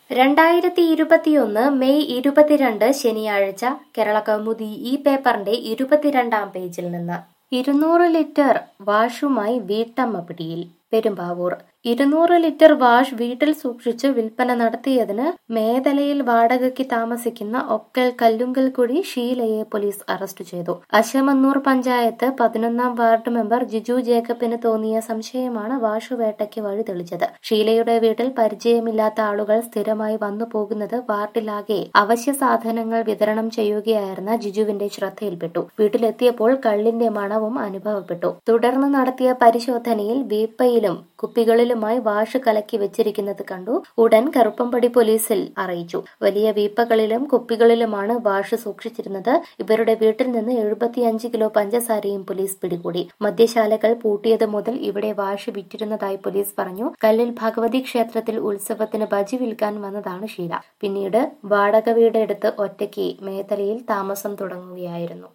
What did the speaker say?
രണ്ടായിരത്തി ഇരുപത്തിയൊന്ന് മെയ് ഇരുപത്തിരണ്ട് ശനിയാഴ്ച കേരള കൗമുദി ഈ പേപ്പറിന്റെ ഇരുപത്തിരണ്ടാം പേജിൽ നിന്ന് ഇരുന്നൂറ് ലിറ്റർ വാഷുമായി വീട്ടമ്മ പിടിയിൽ പെരുമ്പാവൂർ ഇരുന്നൂറ് ലിറ്റർ വാഷ് വീട്ടിൽ സൂക്ഷിച്ച് വിൽപ്പന നടത്തിയതിന് മേദലയിൽ വാടകയ്ക്ക് താമസിക്കുന്ന ഒക്കൽ കല്ലുങ്കൽക്കുഴി ഷീലയെ പോലീസ് അറസ്റ്റ് ചെയ്തു അശമന്നൂർ പഞ്ചായത്ത് പതിനൊന്നാം വാർഡ് മെമ്പർ ജിജു ജേക്കബിന് തോന്നിയ സംശയമാണ് വാഷുവേട്ടയ്ക്ക് വഴി തെളിച്ചത് ഷീലയുടെ വീട്ടിൽ പരിചയമില്ലാത്ത ആളുകൾ സ്ഥിരമായി വന്നു പോകുന്നത് വാർഡിലാകെ അവശ്യ സാധനങ്ങൾ വിതരണം ചെയ്യുകയായിരുന്ന ജിജുവിന്റെ ശ്രദ്ധയിൽപ്പെട്ടു വീട്ടിലെത്തിയപ്പോൾ കള്ളിന്റെ മണവും അനുഭവപ്പെട്ടു തുടർന്ന് നടത്തിയ പരിശോധനയിൽ വീപ്പയിലും കുപ്പികളിലുമായി വാഷ് കലക്കി വെച്ചിരിക്കുന്നത് കണ്ടു ഉടൻ കറുപ്പമ്പടി പോലീസിൽ അറിയിച്ചു വലിയ വീപ്പകളിലും കുപ്പികളിലുമാണ് വാഷ് സൂക്ഷിച്ചിരുന്നത് ഇവരുടെ വീട്ടിൽ നിന്ന് എഴുപത്തിയഞ്ച് കിലോ പഞ്ചസാരയും പോലീസ് പിടികൂടി മദ്യശാലകൾ പൂട്ടിയത് മുതൽ ഇവിടെ വാഷ് വിറ്റിരുന്നതായി പോലീസ് പറഞ്ഞു കല്ലിൽ ഭഗവതി ക്ഷേത്രത്തിൽ ഉത്സവത്തിന് ബജി വിൽക്കാൻ വന്നതാണ് ഷീല പിന്നീട് വാടക വീടെടുത്ത് ഒറ്റയ്ക്ക് മേഖലയിൽ താമസം തുടങ്ങുകയായിരുന്നു